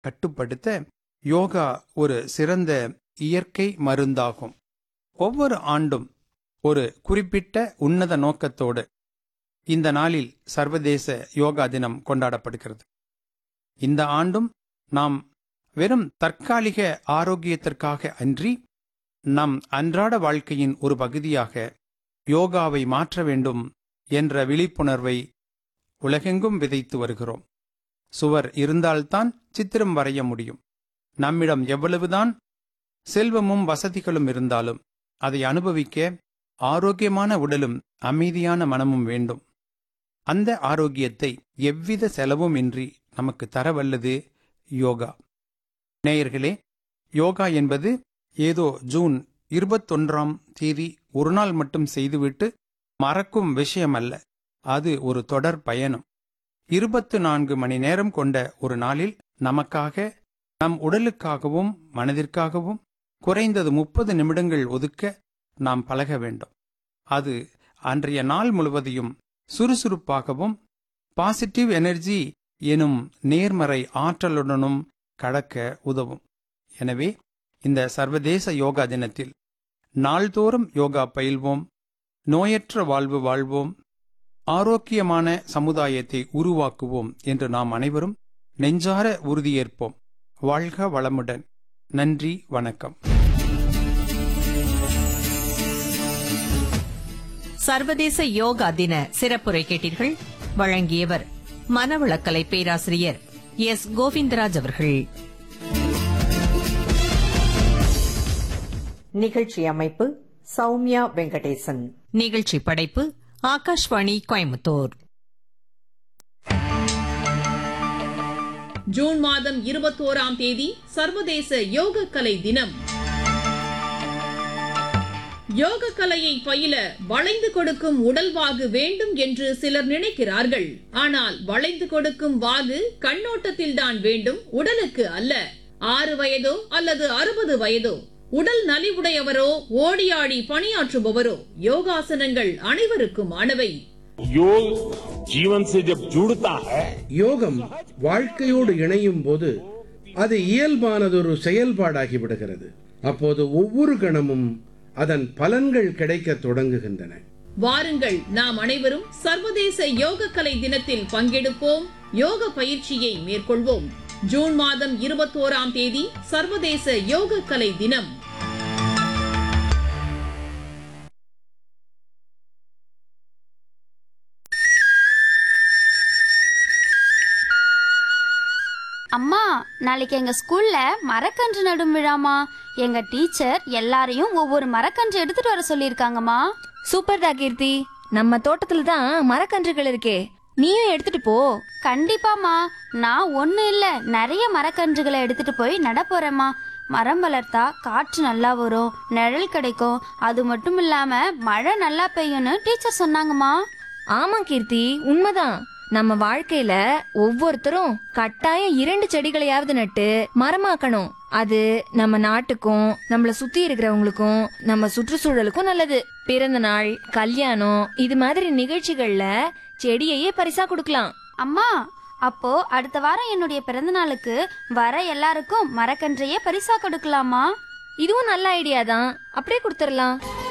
கட்டுப்படுத்த யோகா ஒரு சிறந்த இயற்கை மருந்தாகும் ஒவ்வொரு ஆண்டும் ஒரு குறிப்பிட்ட உன்னத நோக்கத்தோடு இந்த நாளில் சர்வதேச யோகா தினம் கொண்டாடப்படுகிறது இந்த ஆண்டும் நாம் வெறும் தற்காலிக ஆரோக்கியத்திற்காக அன்றி நம் அன்றாட வாழ்க்கையின் ஒரு பகுதியாக யோகாவை மாற்ற வேண்டும் என்ற விழிப்புணர்வை உலகெங்கும் விதைத்து வருகிறோம் சுவர் இருந்தால்தான் சித்திரம் வரைய முடியும் நம்மிடம் எவ்வளவுதான் செல்வமும் வசதிகளும் இருந்தாலும் அதை அனுபவிக்க ஆரோக்கியமான உடலும் அமைதியான மனமும் வேண்டும் அந்த ஆரோக்கியத்தை எவ்வித செலவும் இன்றி நமக்கு தரவல்லது யோகா நேயர்களே யோகா என்பது ஏதோ ஜூன் இருபத்தொன்றாம் தேதி ஒரு நாள் மட்டும் செய்துவிட்டு மறக்கும் விஷயம் அல்ல அது ஒரு தொடர் பயணம் இருபத்து நான்கு மணி நேரம் கொண்ட ஒரு நாளில் நமக்காக நம் உடலுக்காகவும் மனதிற்காகவும் குறைந்தது முப்பது நிமிடங்கள் ஒதுக்க நாம் பழக வேண்டும் அது அன்றைய நாள் முழுவதையும் சுறுசுறுப்பாகவும் பாசிட்டிவ் எனர்ஜி எனும் நேர்மறை ஆற்றலுடனும் கடக்க உதவும் எனவே இந்த சர்வதேச யோகா தினத்தில் நாள்தோறும் யோகா பயில்வோம் நோயற்ற வாழ்வு வாழ்வோம் ஆரோக்கியமான சமுதாயத்தை உருவாக்குவோம் என்று நாம் அனைவரும் நெஞ்சார உறுதியேற்போம் வாழ்க வளமுடன் நன்றி வணக்கம் சர்வதேச யோகா தின சிறப்புரை கேட்டீர்கள் வழங்கியவர் மனவளக்கலை பேராசிரியர் எஸ் கோவிந்தராஜ் அவர்கள் நிகழ்ச்சி அமைப்பு சௌமியா வெங்கடேசன் நிகழ்ச்சி படைப்பு ஆகாஷ்வாணி கோயம்புத்தூர் ஜூன் மாதம் இருபத்தோராம் தேதி சர்வதேச யோக கலை தினம் யோக கலையை பயில வளைந்து கொடுக்கும் உடல் வாகு வேண்டும் என்று சிலர் நினைக்கிறார்கள் ஆனால் வளைந்து கொடுக்கும் வாகு கண்ணோட்டத்தில்தான் வேண்டும் உடலுக்கு அல்ல ஆறு வயதோ அல்லது அறுபது வயதோ உடல் நலிவுடையவரோ ஓடியாடி பணியாற்றுபவரோ யோகாசனங்கள் அனைவருக்குமானவை योग जीवन से जब जुड़ता है யோகம் வாழ்க்கையோடு இணையும் போது அது இயல்பானதொரு செயல்பாடாகி விடுகிறது அப்போது ஒவ்வொரு கணமும் அதன் பலன்கள் கிடைக்கத் தொடங்குகின்றன வாருங்கள் நாம் அனைவரும் சர்வதேச யோக கலை தினத்தில் பங்கெடுப்போம் யோக பயிற்சியை மேற்கொள்வோம் ஜூன் மாதம் இருபத்தோராம் தேதி சர்வதேச யோக கலை தினம் அம்மா நாளைக்கு எங்க ஸ்கூல்ல மரக்கன்று நடும் விழாமா எங்க டீச்சர் எல்லாரையும் ஒவ்வொரு மரக்கன்று எடுத்துட்டு வர சொல்லிருக்காங்கம்மா சூப்பர்டா கீர்த்தி நம்ம தோட்டத்துல தான் மரக்கன்றுகள் இருக்கே நீயும் எடுத்துட்டு போ கண்டிப்பாம்மா நான் ஒண்ணு இல்ல நிறைய மரக்கன்றுகளை எடுத்துட்டு போய் நட போறேம்மா மரம் வளர்த்தா காற்று நல்லா வரும் நிழல் கிடைக்கும் அது மட்டும் இல்லாம மழை நல்லா பெய்யும்னு டீச்சர் சொன்னாங்கம்மா ஆமா கீர்த்தி உண்மைதான் நம்ம வாழ்க்கையில ஒவ்வொருத்தரும் கட்டாயம் இரண்டு செடிகளையாவது நட்டு மரமாக்கணும் அது நம்ம நாட்டுக்கும் நம்மள சுத்தி இருக்கிறவங்களுக்கும் நம்ம சுற்றுச்சூழலுக்கும் நல்லது பிறந்த நாள் கல்யாணம் இது மாதிரி நிகழ்ச்சிகள்ல செடியையே பரிசா கொடுக்கலாம் அம்மா அப்போ அடுத்த வாரம் என்னுடைய பிறந்த நாளுக்கு வர எல்லாருக்கும் மரக்கன்றையே பரிசா கொடுக்கலாமா இதுவும் நல்ல ஐடியா தான் அப்படியே கொடுத்துடலாம்